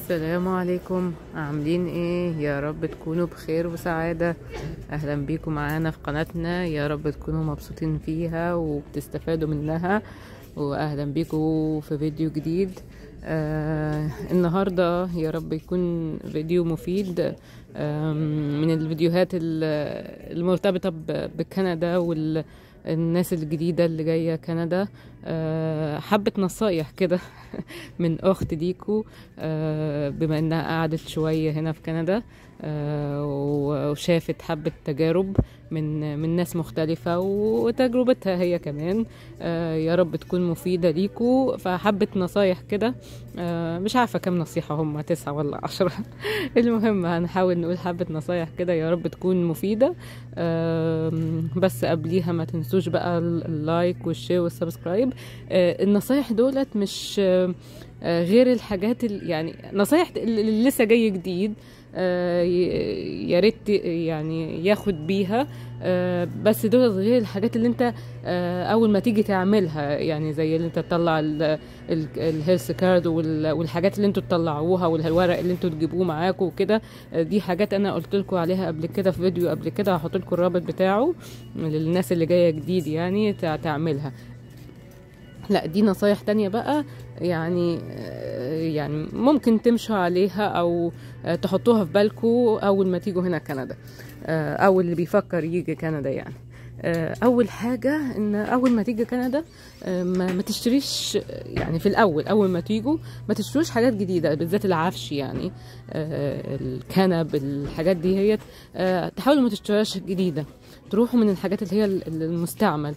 السلام عليكم عاملين ايه يا رب تكونوا بخير وسعادة اهلا بيكم معانا في قناتنا يا رب تكونوا مبسوطين فيها وبتستفادوا منها واهلا بيكم في فيديو جديد آه النهاردة يا رب يكون فيديو مفيد آم، من الفيديوهات ال- المرتبطة ب- بكندا وال الناس الجديدة اللي جاية كندا آه، حبة نصايح كده من أخت ديكو آه، بما إنها قعدت شوية هنا في كندا آه، وشافت حبة تجارب من من ناس مختلفة وتجربتها هي كمان آه، يا رب تكون مفيدة ليكو فحبة نصايح كده آه، مش عارفة كم نصيحة هم تسعة ولا عشرة المهم هنحاول نقول حبة نصايح كده يا رب تكون مفيدة آم، بس قبليها ما تنسوش بقى ال- اللايك والشير والسبسكرايب آه، النصايح دولت مش آه، آه، غير الحاجات ال- يعني نصايح اللي لسه جاي جديد آه، ي- يا ريت يعني ياخد بيها آه، بس دول غير الحاجات اللي انت آه، اول ما تيجي تعملها يعني زي اللي انت تطلع الهيلث كارد والحاجات اللي انتوا تطلعوها والورق اللي انتوا تجيبوه معاكم وكده آه، دي حاجات انا قلت لكم عليها قبل كده في فيديو قبل كده هحط لكم الرابط بتاعه للناس اللي جايه جديد يعني تع- تعملها لا دي نصايح تانية بقى يعني آه، يعني ممكن تمشوا عليها او آه، تحطوها في بالكم اول ما تيجوا هنا كندا آه، او اللي بيفكر يجي كندا يعني آه، اول حاجة ان اول ما تيجي كندا آه، ما ما تشتريش يعني في الاول اول ما تيجوا ما تشتروش حاجات جديدة بالذات العفش يعني آه، الكنب الحاجات دي هي آه، تحاولوا ما تشتروهاش جديدة تروحوا من الحاجات اللي هي ال- المستعمل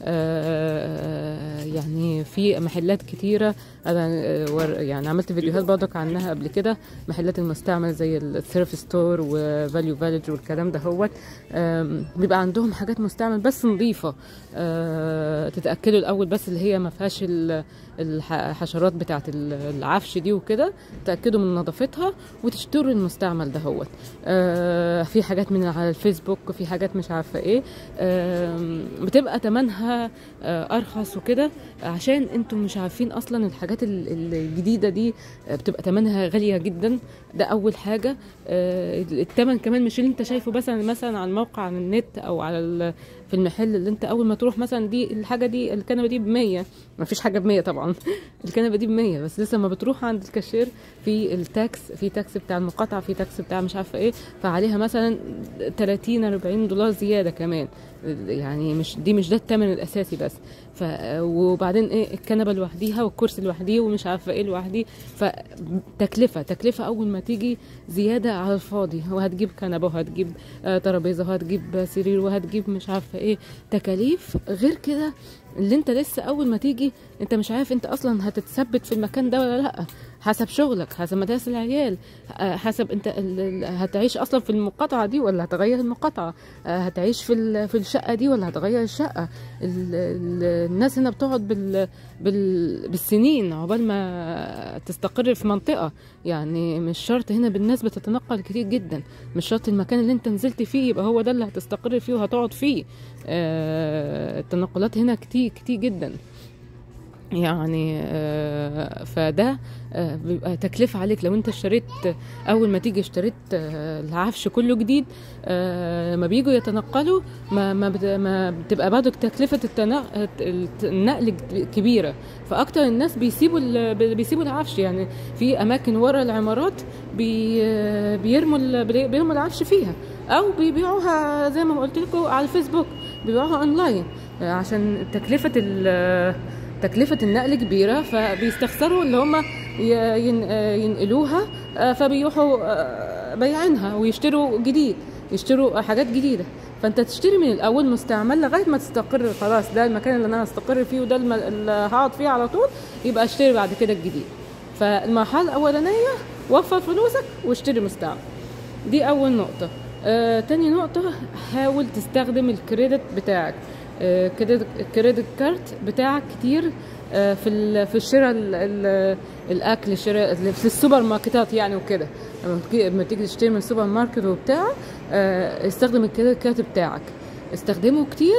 آه، يعني في محلات كتيرة أنا آه، ور- يعني عملت فيديوهات برضك عنها قبل كده محلات المستعمل زي السيرف ستور وفاليو فاليج والكلام ده هوت آم، بيبقى عندهم حاجات مستعمل بس نظيفة آه، تتأكدوا الأول بس اللي هي ما فيهاش ال- الحشرات بتاعت ال- العفش دي وكده تأكدوا من نظافتها وتشتروا المستعمل ده هوت آه، في حاجات من على الفيسبوك وفي حاجات مش عارفة ايه آم، بتبقى تمنها آه، ارخص وكده عشان انتم مش عارفين اصلا الحاجات ال- الجديده دي آه، بتبقى تمنها غاليه جدا ده اول حاجه آه، التمن كمان مش اللي انت شايفه مثلا مثلا على الموقع على النت او على ال- في المحل اللي انت اول ما تروح مثلا دي الحاجه دي الكنبه دي ب 100 ما فيش حاجه ب 100 طبعا الكنبه دي ب 100 بس لسه ما بتروح عند الكاشير في التاكس في تاكس بتاع المقاطعه في تاكس بتاع مش عارفه ايه فعليها مثلا 30 40 دولار زياده كمان يعني مش دي مش ده الثمن الاساسي بس ف وبعدين ايه الكنبه لوحديها والكرسي لوحديه ومش عارفه ايه لوحديه فتكلفه تكلفه اول ما تيجي زياده على الفاضي وهتجيب كنبه وهتجيب آه، ترابيزه وهتجيب سرير وهتجيب مش عارفه ايه تكاليف غير كده اللي انت لسه اول ما تيجي انت مش عارف انت اصلا هتتثبت في المكان ده ولا لا حسب شغلك حسب مدارس العيال آه، حسب انت ال- ال- هتعيش اصلا في المقاطعه دي ولا هتغير المقاطعه آه، هتعيش في ال- في الشقه دي ولا هتغير الشقه ال- ال- الناس هنا بتقعد بال بال بالسنين عقبال ما تستقر في منطقه يعني مش شرط هنا بالناس بتتنقل كتير جدا مش شرط المكان اللي انت نزلت فيه يبقى هو ده اللي هتستقر فيه وهتقعد فيه آه، التنقلات هنا كتير كتير جدا يعني آه، فده آه، بيبقى تكلفة عليك لو انت اشتريت اول ما تيجي اشتريت آه، العفش كله جديد آه، ما بيجوا يتنقلوا ما ما بت- ما بتبقى برضك تكلفة التنق- الت- النقل كبيرة فاكتر الناس بيسيبوا ال- بيسيبوا العفش يعني في اماكن ورا العمارات بي آه، بيرموا ال- بيرموا العفش فيها او بيبيعوها زي ما قلت لكم على الفيسبوك بيبيعوها اونلاين آه، عشان تكلفة ال تكلفة النقل كبيرة فبيستخسروا اللي هم ينقلوها آه، فبيروحوا آه، بايعينها ويشتروا جديد يشتروا حاجات جديدة فانت تشتري من الاول مستعمل لغايه ما تستقر خلاص ده المكان اللي انا هستقر فيه وده الم- اللي هقعد فيه على طول يبقى اشتري بعد كده الجديد فالمرحله الاولانيه وفر فلوسك واشتري مستعمل دي اول نقطه آه، تاني نقطة حاول تستخدم الكريدت بتاعك آه، كريدت الكريدت كارت بتاعك كتير آه، في ال- في الشراء ال- ال- الاكل شراء في السوبر ماركتات يعني وكده لما تجي- لما تيجي تشتري من السوبر ماركت وبتاع آه، استخدم الكريدت كارت بتاعك استخدمه كتير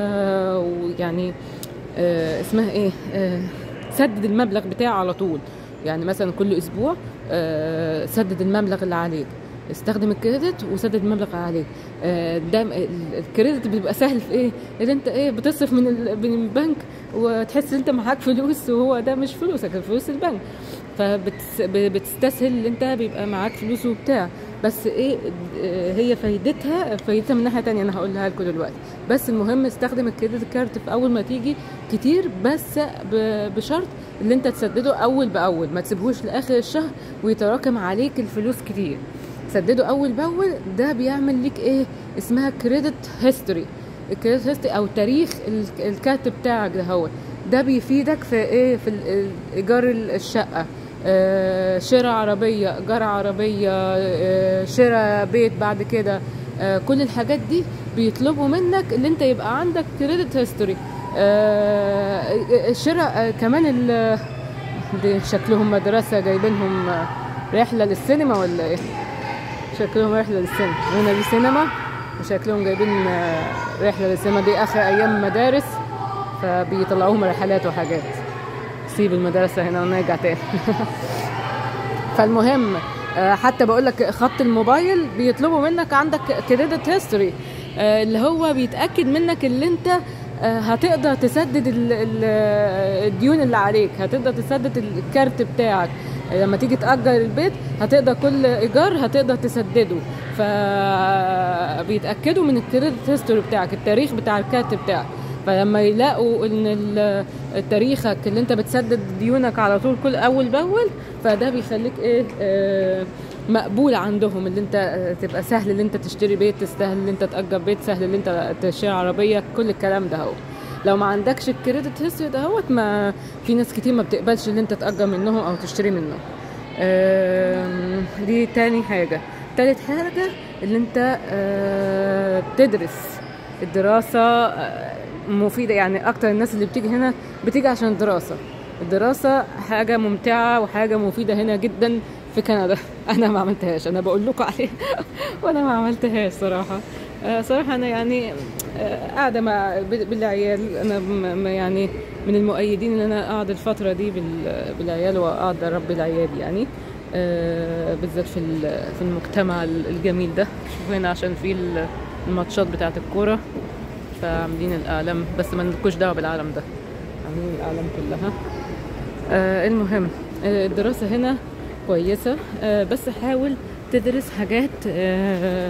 ويعني اسمها ايه آه، سدد المبلغ بتاعه على طول يعني مثلا كل اسبوع آه، سدد المبلغ اللي عليك استخدم الكريدت وسدد المبلغ اللي عليك آه، ده ال- الكريدت بيبقى سهل في ايه اللي انت ايه بتصرف من ال- من البنك وتحس ان انت معاك فلوس وهو ده مش فلوسك فلوس البنك فبتستسهل ان انت بيبقى معاك فلوس وبتاع بس ايه آه، هي فايدتها فايدتها من ناحيه تانية انا هقولها لكم دلوقتي بس المهم استخدم الكريدت كارد في اول ما تيجي كتير بس ب- بشرط ان انت تسدده اول باول ما تسيبهوش لاخر الشهر ويتراكم عليك الفلوس كتير سدده اول باول ده بيعمل ليك ايه اسمها كريدت هيستوري الكريدت هيستوري او تاريخ ال- الكارت بتاعك ده هو ده بيفيدك في ايه في ال- ال- ايجار الشقه آه، شراء عربيه ايجار عربيه آه، شراء بيت بعد كده آه، كل الحاجات دي بيطلبوا منك ان انت يبقى عندك كريدت هيستوري الشراء آه، كمان ال- دي شكلهم مدرسه جايبينهم آه، رحله للسينما ولا ايه شكلهم رحله للسينما هنا دي سينما وشكلهم جايبين آه، رحله للسينما دي اخر ايام مدارس فبيطلعوهم رحلات وحاجات سيب المدرسه هنا ونرجع تاني فالمهم آه، حتى بقول لك خط الموبايل بيطلبوا منك عندك كريدت هيستوري اللي هو بيتاكد منك اللي انت آه، هتقدر تسدد ال- ال- الديون اللي عليك هتقدر تسدد الكارت بتاعك لما تيجي تأجر البيت هتقدر كل إيجار هتقدر تسدده فبيتأكدوا من الكريدت هيستوري بتاعك التاريخ بتاع الكارت بتاعك فلما يلاقوا ان ال- تاريخك اللي انت بتسدد ديونك على طول كل اول باول فده بيخليك ايه آه، مقبول عندهم اللي انت آه، تبقى سهل اللي انت تشتري بيت سهل اللي انت تأجر بيت سهل اللي انت تشتري عربية كل الكلام ده هو لو ما عندكش الكريدت هيستوري دهوت ما في ناس كتير ما بتقبلش اللي انت تأجر منهم او تشتري منهم آم، دي تاني حاجة تالت حاجة اللي انت آه، تدرس الدراسة آه، مفيدة يعني أكتر الناس اللي بتيجي هنا بتيجي عشان الدراسة الدراسة حاجة ممتعة وحاجة مفيدة هنا جدا في كندا أنا ما عملتهاش أنا بقول لكم عليها وأنا ما عملتهاش صراحة آه، صراحة أنا يعني آه، قاعدة مع ب- بالعيال أنا م- م- يعني من المؤيدين إن أنا أقعد الفترة دي بال- بالعيال وأقعد أربي العيال يعني آه، بالذات في ال- في المجتمع الجميل ده شوفوا هنا عشان في ال- الماتشات بتاعة الكورة فعاملين الأعلام بس ما لكوش دعوة بالعالم ده عاملين الأعلام كلها آه المهم آه الدراسة هنا كويسة آه بس حاول تدرس حاجات آه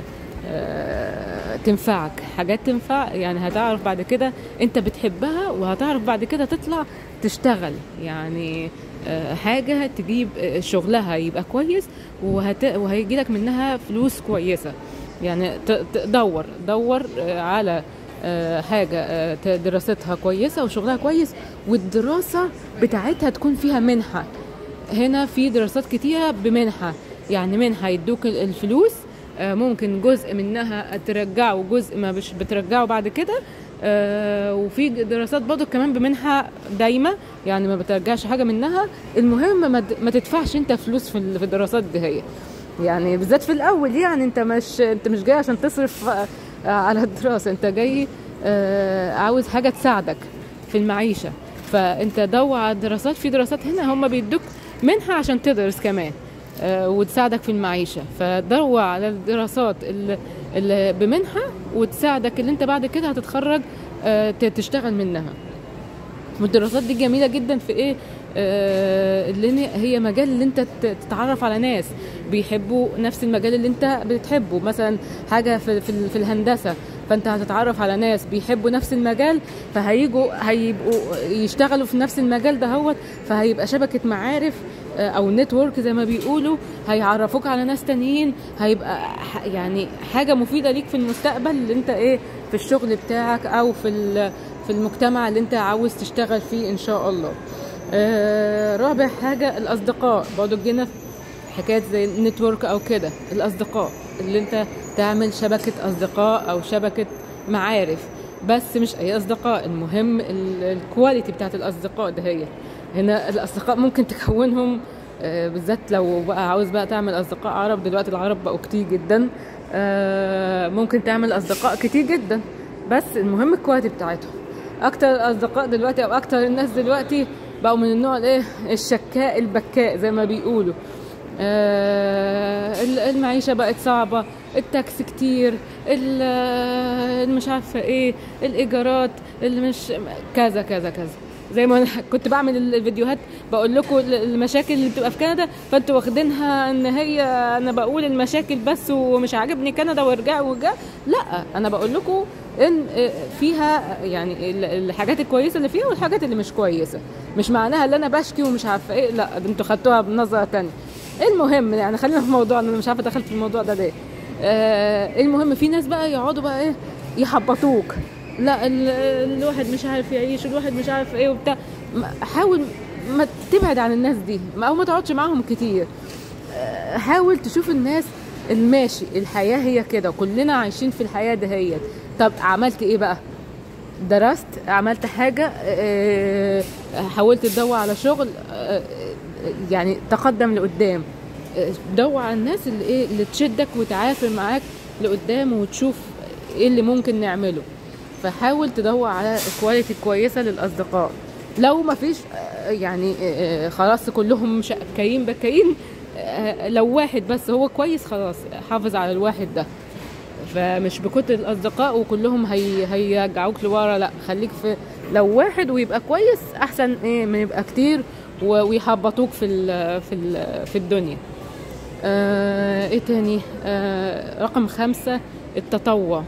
آه تنفعك حاجات تنفع يعني هتعرف بعد كده انت بتحبها وهتعرف بعد كده تطلع تشتغل يعني آه حاجة تجيب آه، شغلها يبقى كويس وهت... وهيجي لك منها فلوس كويسة يعني ت- ت- دور دور آه، على آه، حاجة آه، ت- دراستها كويسة وشغلها كويس والدراسة بتاعتها تكون فيها منحة هنا في دراسات كتيرة بمنحة يعني منحة يدوك ال- الفلوس آه، ممكن جزء منها ترجعه وجزء ما مش بترجعه بعد كده آه، وفي دراسات برضه كمان بمنحة دايمة يعني ما بترجعش حاجة منها المهم ما د- ما تدفعش انت فلوس في ال- في الدراسات دي هي يعني بالذات في الاول يعني انت مش انت مش جاي عشان تصرف آه، على الدراسه انت جاي آه، عاوز حاجه تساعدك في المعيشه فانت دور على الدراسات في دراسات هنا هم بيدوك منحه عشان تدرس كمان آه، وتساعدك في المعيشه فدور على الدراسات اللي, اللي بمنحه وتساعدك اللي انت بعد كده هتتخرج آه، ت- تشتغل منها والدراسات دي جميله جدا في ايه آه، اللي هي مجال اللي انت ت- تتعرف على ناس بيحبوا نفس المجال اللي انت بتحبه مثلا حاجه في في, ال- في الهندسه فانت هتتعرف على ناس بيحبوا نفس المجال فهيجوا هيبقوا يشتغلوا في نفس المجال ده هو فهيبقى شبكه معارف آه، او نتورك زي ما بيقولوا هيعرفوك على ناس تانيين هيبقى ح- يعني حاجه مفيده ليك في المستقبل اللي انت ايه في الشغل بتاعك او في ال- في المجتمع اللي انت عاوز تشتغل فيه ان شاء الله آه، رابع حاجة الأصدقاء برضو جينا في حكايات زي النتورك أو كده الأصدقاء اللي أنت تعمل شبكة أصدقاء أو شبكة معارف بس مش أي أصدقاء المهم ال- الكواليتي بتاعت الأصدقاء ده هي هنا الأصدقاء ممكن تكونهم آه، بالذات لو بقى عاوز بقى تعمل أصدقاء عرب دلوقتي العرب بقوا كتير جدا آه، ممكن تعمل أصدقاء كتير جدا بس المهم الكواليتي بتاعتهم اكتر الاصدقاء دلوقتي او اكتر الناس دلوقتي بقوا من النوع الايه الشكاء البكاء زي ما بيقولوا آه، ال- المعيشة بقت صعبة التاكس كتير ال- ال- مش عارفة ايه الإيجارات اللي مش كذا كذا كذا زي ما أنا كنت بعمل ال- الفيديوهات بقول لكم ال- المشاكل اللي بتبقى في كندا فانتوا واخدينها ان هي انا بقول المشاكل بس ومش عاجبني كندا وارجع ورجع لا انا بقول لكم ان فيها يعني ال- الحاجات الكويسه اللي فيها والحاجات اللي مش كويسه مش معناها ان انا بشكي ومش عارفه ايه لا ده انتوا خدتوها بنظره تانية المهم يعني خلينا في موضوعنا انا مش عارفه دخلت في الموضوع ده ليه آه المهم في ناس بقى يقعدوا بقى ايه يحبطوك لا ال- الواحد مش عارف يعيش الواحد مش عارف ايه وبتاع ما- حاول ما تبعد عن الناس دي او ما تقعدش معاهم كتير آه، حاول تشوف الناس الماشي الحياة هي كده كلنا عايشين في الحياة دهيت طب عملت ايه بقى درست عملت حاجة آه، حاولت تدور على شغل آه، يعني تقدم لقدام آه، دور على الناس اللي ايه اللي تشدك وتعافر معاك لقدام وتشوف ايه اللي ممكن نعمله فحاول تدور على كواليتي كويسة للأصدقاء لو ما فيش آه، يعني آه، خلاص كلهم شقايين بكاين آه، لو واحد بس هو كويس خلاص حافظ على الواحد ده فمش بكتر الاصدقاء وكلهم هي هيرجعوك لورا لا خليك في لو واحد ويبقى كويس احسن ايه من يبقى كتير و- ويحبطوك في ال في ال في الدنيا آه ايه تاني آه رقم خمسة التطوع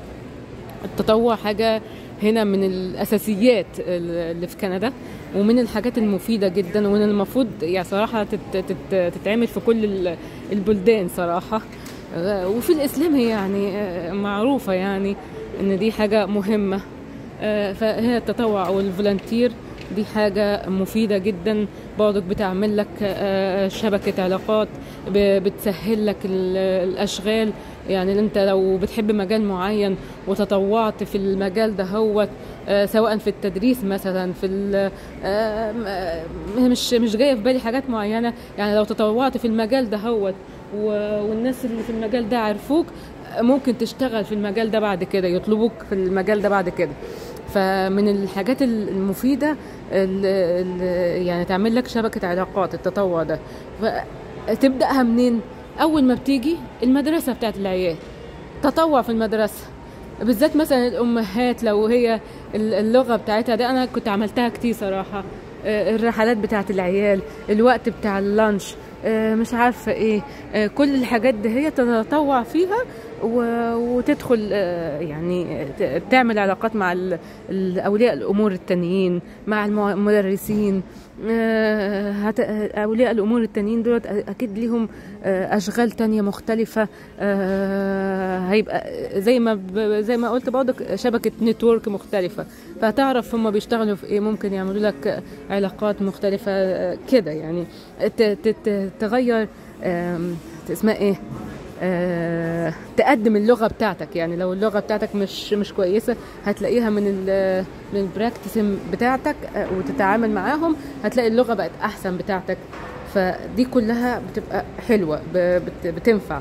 التطوع حاجة هنا من الأساسيات اللي في كندا ومن الحاجات المفيدة جدا ومن المفروض يعني صراحة تت تت تتعمل في كل ال- البلدان صراحة آه، وفي الإسلام هي يعني آه، معروفة يعني إن دي حاجة مهمة آه، فهي التطوع أو الفولنتير دي حاجة مفيدة جدا برضك بتعمل لك آه، شبكة علاقات ب- بتسهل لك ال- الأشغال يعني انت لو بتحب مجال معين وتطوعت في المجال ده هو سواء في التدريس مثلا في ال- آه، آه، مش مش جايه في بالي حاجات معينه يعني لو تطوعت في المجال ده هو والناس اللي في المجال ده عرفوك آه، ممكن تشتغل في المجال ده بعد كده يطلبوك في المجال ده بعد كده فمن الحاجات المفيدة ال- ال- يعني تعمل لك شبكة علاقات التطوع ده تبدأها منين أول ما بتيجي المدرسة بتاعت العيال تطوع في المدرسة بالذات مثلا الأمهات لو هي ال- اللغة بتاعتها ده أنا كنت عملتها كتير صراحة آه، الرحلات بتاعت العيال الوقت بتاع اللانش آه، مش عارفة ايه آه، كل الحاجات دي هي تتطوع فيها و- وتدخل آه، يعني ت- تعمل علاقات مع ال- ال- أولياء الأمور التانيين مع المع- المدرسين آه، هت- أولياء الأمور التانيين دول أكيد ليهم آه، أشغال تانية مختلفة آه، هيبقى زي ما ب- زي ما قلت برضك شبكة نتورك مختلفة فهتعرف هم بيشتغلوا في ايه ممكن يعملوا لك علاقات مختلفة آه، كده يعني ت- ت- ت- تغير آم، اسمها ايه آه، تقدم اللغه بتاعتك يعني لو اللغه بتاعتك مش مش كويسه هتلاقيها من ال من البراكتس بتاعتك آه، وتتعامل معاهم هتلاقي اللغه بقت احسن بتاعتك فدي كلها بتبقى حلوه ب- بت- بتنفع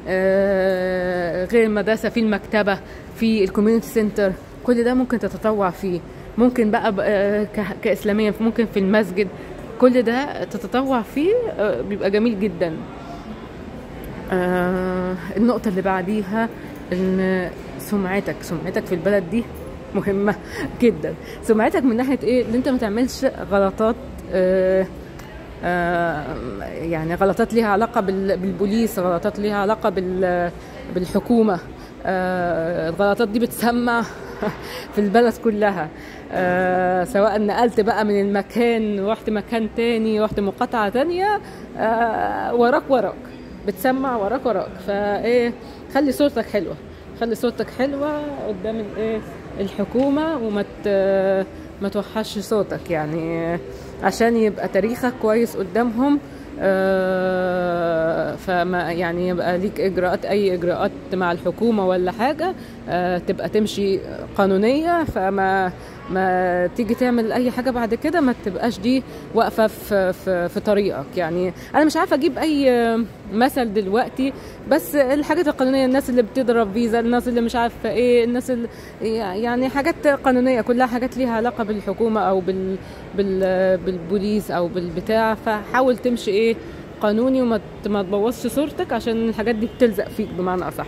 آه، غير المدرسه في المكتبه في الكوميونتي سنتر كل ده ممكن تتطوع فيه ممكن بقى ب- آه، ك- كاسلاميه ممكن في المسجد كل ده تتطوع فيه آه، بيبقى جميل جدا آه النقطة اللي بعديها ان سمعتك سمعتك في البلد دي مهمة جدا سمعتك من ناحية ايه ان انت ما تعملش غلطات آه آه يعني غلطات ليها علاقة بال- بالبوليس غلطات ليها علاقة بال بالحكومة آه الغلطات دي بتسمع في البلد كلها آه سواء نقلت بقى من المكان رحت مكان تاني رحت مقاطعة تانية آه وراك وراك بتسمع وراك وراك فايه خلي صورتك حلوه خلي صورتك حلوه قدام الايه الحكومه وما ت- ما توحش صوتك يعني عشان يبقى تاريخك كويس قدامهم آه، فما يعني يبقى ليك اجراءات اي اجراءات مع الحكومه ولا حاجه آه، تبقى تمشي قانونيه فما ما تيجي تعمل اي حاجه بعد كده ما تبقاش دي واقفه في في, في طريقك يعني انا مش عارفه اجيب اي مثل دلوقتي بس الحاجات القانونيه الناس اللي بتضرب فيزا الناس اللي مش عارفه ايه الناس اللي يعني حاجات قانونيه كلها حاجات ليها علاقه بالحكومه او بال, بال بالبوليس او بالبتاع فحاول تمشي ايه قانوني وما ت- ما تبوظش صورتك عشان الحاجات دي بتلزق فيك بمعنى اصح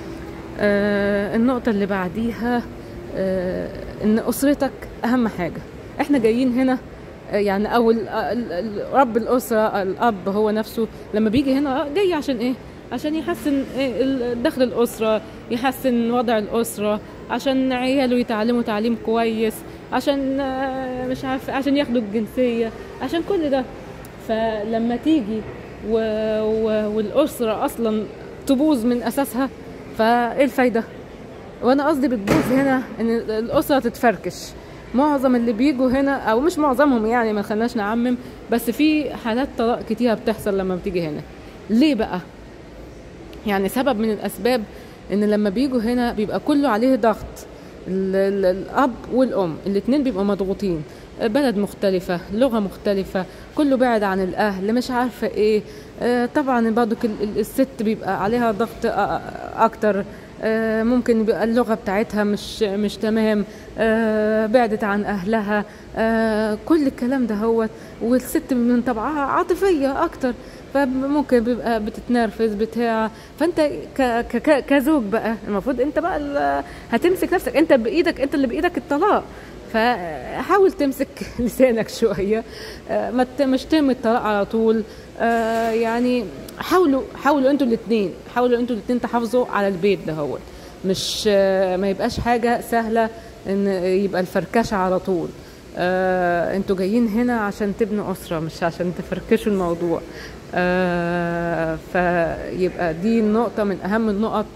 آه النقطه اللي بعديها آه ان اسرتك اهم حاجه احنا جايين هنا آه، يعني او ال- ال- ال- رب الاسره الاب هو نفسه لما بيجي هنا آه، جاي عشان ايه عشان يحسن إيه ال- دخل الاسره يحسن وضع الاسره عشان عياله يتعلموا تعليم كويس عشان آه، مش عارف عشان ياخدوا الجنسيه عشان كل ده فلما تيجي و... و... والاسره اصلا تبوظ من اساسها فايه الفايده وانا قصدي بتبوظ هنا ان الاسره تتفركش معظم اللي بيجوا هنا او مش معظمهم يعني ما خلناش نعمم بس في حالات طلاق كتيره بتحصل لما بتيجي هنا ليه بقى يعني سبب من الاسباب ان لما بيجوا هنا بيبقى كله عليه ضغط ال- ال- الاب والام الاتنين بيبقوا مضغوطين بلد مختلفة لغة مختلفة كله بعد عن الأهل مش عارفة إيه آه، طبعا برضو كل- ال- الست بيبقى عليها ضغط آه، آه، أكتر آه، ممكن يبقى اللغة بتاعتها مش مش تمام آه، بعدت عن أهلها آه، كل الكلام ده هو والست من طبعها عاطفية أكتر فممكن بيبقى بتتنرفز بتاع فانت ك ك ك كزوج بقى المفروض انت بقى ال- هتمسك نفسك انت بايدك انت اللي بايدك الطلاق فحاول تمسك لسانك شويه آه، ما ت- مش ترمي الطلاق على طول آه، يعني حاولوا حاولوا انتوا الاثنين حاولوا انتوا الاثنين تحافظوا على البيت ده هو مش آه، ما يبقاش حاجه سهله ان يبقى الفركشه على طول آه، انتوا جايين هنا عشان تبنوا اسره مش عشان تفركشوا الموضوع آه، فيبقى دي نقطه من اهم النقط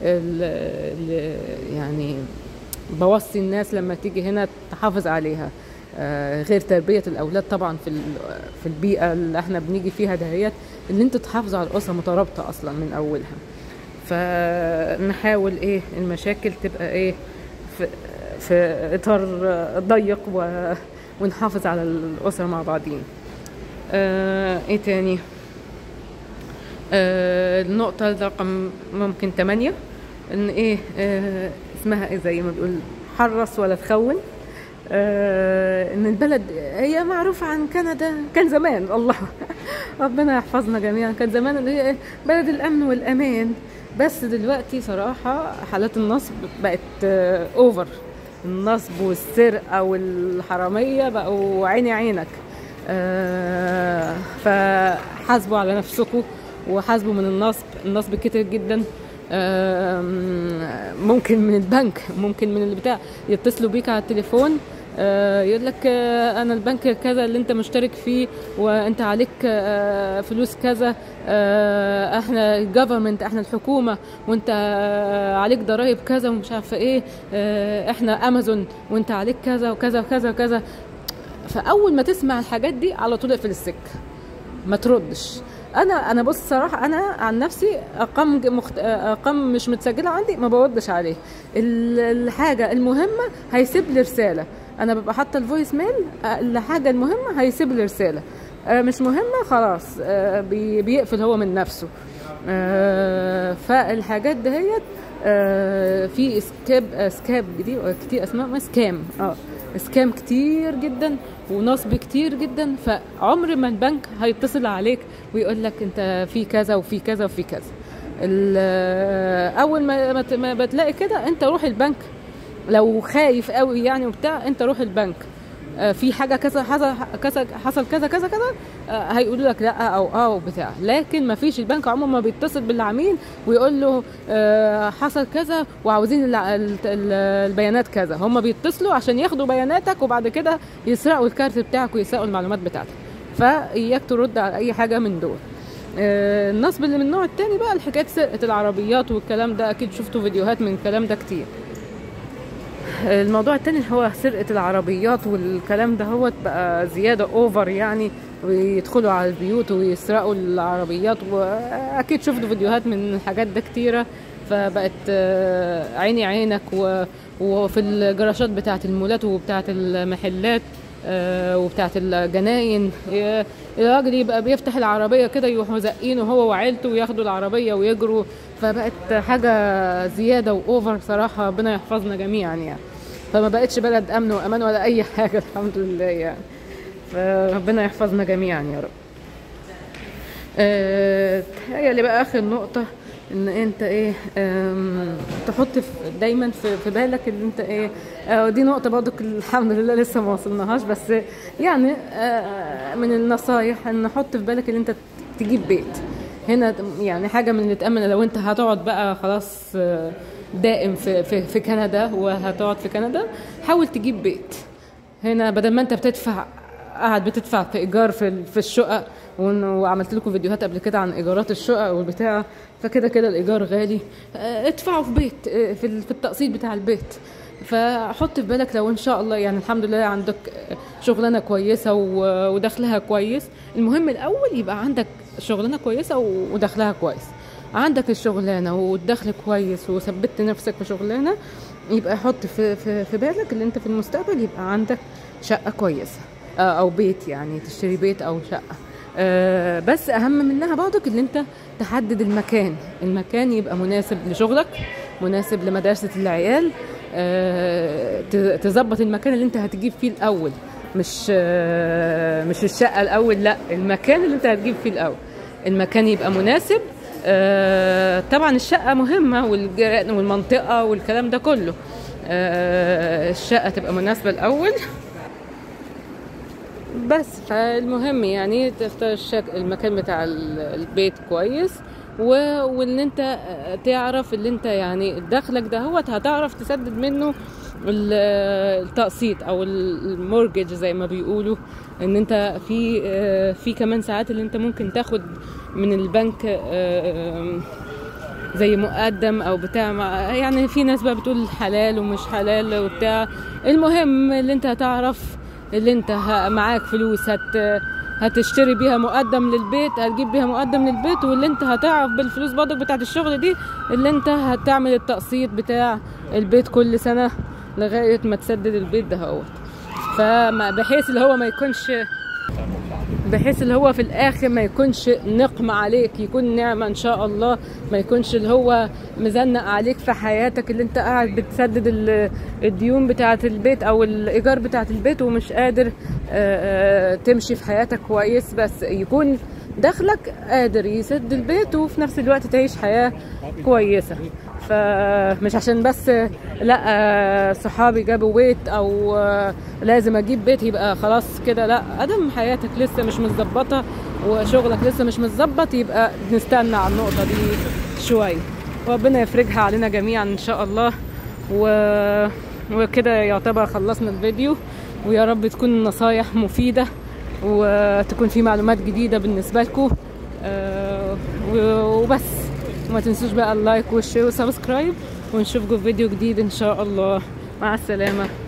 اللي يعني بوصي الناس لما تيجي هنا تحافظ عليها آه، غير تربية الأولاد طبعا في ال- في البيئة اللي احنا بنيجي فيها دهيت ان انتوا تحافظوا على الأسرة مترابطة أصلا من أولها فنحاول ايه المشاكل تبقى ايه في, في إطار ضيق و- ونحافظ على الأسرة مع بعضين آه ايه تاني آه النقطة رقم ممكن تمانية ان ايه آه اسمها ايه زي ما بيقول حرص ولا تخون آه ان البلد هي معروفة عن كندا كان زمان الله ربنا يحفظنا جميعا كان زمان ان هي بلد الامن والامان بس دلوقتي صراحة حالات النصب بقت آه اوفر النصب والسرقة والحرامية بقوا عيني عينك آه فحاسبوا على نفسكم وحاسبوا من النصب النصب كتير جدا آم، ممكن من البنك ممكن من البتاع يتصلوا بيك على التليفون آه، يقول لك آه، انا البنك كذا اللي انت مشترك فيه وانت عليك آه، فلوس كذا آه، احنا الجفرمنت احنا الحكومه وانت آه، عليك ضرائب كذا ومش عارفه ايه آه، احنا امازون وانت عليك كذا وكذا وكذا وكذا فاول ما تسمع الحاجات دي على طول اقفل السكه ما تردش انا انا بص صراحه انا عن نفسي ارقام ج- مخت... ارقام مش متسجله عندي ما بردش عليه ال- الحاجه المهمه هيسيب لي رساله انا ببقى حاطه الفويس ميل آه، الحاجه المهمه هيسيب لي رساله آه، مش مهمه خلاص آه، بي- بيقفل هو من نفسه آه، فالحاجات دهيت آه، في سكاب آه، سكاب دي كتير اسماء ما سكام اه سكام كتير جدا ونصب كتير جدا فعمر ما البنك هيتصل عليك ويقول لك انت في كذا وفي كذا وفي كذا ال- اول ما ما ت- ما بتلاقي كده انت روح البنك لو خايف قوي يعني وبتاع انت روح البنك آه، في حاجه كذا حصل كذا حصل كذا كذا كذا آه، هيقولوا لك لا او اه وبتاع لكن ما فيش البنك عمره ما بيتصل بالعميل ويقول له آه، حصل كذا وعاوزين الع- ال- ال- البيانات كذا هم بيتصلوا عشان ياخدوا بياناتك وبعد كده يسرقوا الكارت بتاعك ويسرقوا المعلومات بتاعتك فاياك ترد على اي حاجه من دول آه، النصب اللي من النوع التاني بقى الحكايات سرقه العربيات والكلام ده اكيد شفتوا فيديوهات من الكلام ده كتير الموضوع التاني اللي هو سرقة العربيات والكلام ده هو بقى زيادة اوفر يعني ويدخلوا على البيوت ويسرقوا العربيات واكيد شفتوا فيديوهات من الحاجات ده كتيره فبقت آه، عيني عينك و- وفي الجراشات بتاعه المولات وبتاعه المحلات آه، وبتاعه الجناين ي- الراجل يبقى بيفتح العربيه كده يروحوا زقينه هو وعيلته وياخدوا العربيه ويجروا فبقت حاجه زياده واوفر صراحه ربنا يحفظنا جميعا يعني فما بقتش بلد امن وامان ولا اي حاجه الحمد لله يعني فربنا يحفظنا جميعا يا رب أه تهيألي بقى اخر نقطه ان انت ايه أم، تحط في دايما في, في بالك ان انت ايه آه، دي نقطه برضك الحمد لله لسه ما وصلناهاش بس يعني آه، من النصايح ان حط في بالك ان انت تجيب بيت هنا يعني حاجه من اللي تامن لو انت هتقعد بقى خلاص آه، دائم في, في, في كندا وهتقعد في كندا حاول تجيب بيت هنا بدل ما انت بتدفع قاعد بتدفع في ايجار في ال- في الشقق وإن- وعملت لكم فيديوهات قبل كده عن ايجارات الشقق والبتاع فكده كده الايجار غالي اه، ادفعوا في بيت اه، في ال- في التقسيط بتاع البيت فحط في بالك لو ان شاء الله يعني الحمد لله عندك شغلانه كويسه و- ودخلها كويس المهم الاول يبقى عندك شغلانه كويسه و- ودخلها كويس عندك الشغلانه والدخل كويس وثبت نفسك في شغلانه يبقى حط في في, في بالك ان انت في المستقبل يبقى عندك شقه كويسه آه، او بيت يعني تشتري بيت او شقه آه، بس اهم منها برضك ان انت تحدد المكان المكان يبقى مناسب لشغلك مناسب لمدرسه العيال آه، ت- تظبط المكان اللي انت هتجيب فيه الاول مش آه، مش الشقه الاول لا المكان اللي انت هتجيب فيه الاول المكان يبقى مناسب آه، طبعا الشقه مهمه والجيران والمنطقه والكلام ده كله آه، الشقه تبقى مناسبه الاول بس فالمهم يعني تختار الشك... المكان بتاع ال- البيت كويس و... وان انت تعرف اللي انت يعني دخلك ده هو هتعرف تسدد منه ال- التقسيط او ال- المورجج زي ما بيقولوا ان انت في آه، في كمان ساعات اللي انت ممكن تاخد من البنك آه، زي مقدم او بتاع مع- يعني في ناس بقى بتقول حلال ومش حلال وبتاع المهم اللي انت هتعرف اللي انت ه- معاك فلوس هت هتشتري بيها مقدم للبيت هتجيب بيها مقدم للبيت واللي انت هتعرف بالفلوس برضك بتاعت الشغل دي اللي انت هتعمل التقسيط بتاع البيت كل سنة لغاية ما تسدد البيت ده هو فما بحيث اللي هو ما يكونش بحيث اللي هو في الاخر ما يكونش نقمة عليك يكون نعمة ان شاء الله ما يكونش اللي هو مزنق عليك في حياتك اللي انت قاعد بتسدد ال- الديون بتاعة البيت او الايجار بتاعة البيت ومش قادر آه، آه، تمشي في حياتك كويس بس يكون دخلك قادر يسد البيت وفي نفس الوقت تعيش حياة كويسة فمش عشان بس لا آه، صحابي جابوا بيت او آه، لازم اجيب بيت يبقى خلاص كده لا ادم حياتك لسه مش متظبطه وشغلك لسه مش متظبط يبقى نستنى على النقطه دي شويه وربنا يفرجها علينا جميعا ان شاء الله و... وكده يعتبر خلصنا الفيديو ويا رب تكون النصايح مفيده وتكون في معلومات جديده بالنسبه لكم آه، و- وبس وما تنسوش بقى اللايك والشير والسبسكرايب ونشوفكم في فيديو جديد ان شاء الله مع السلامه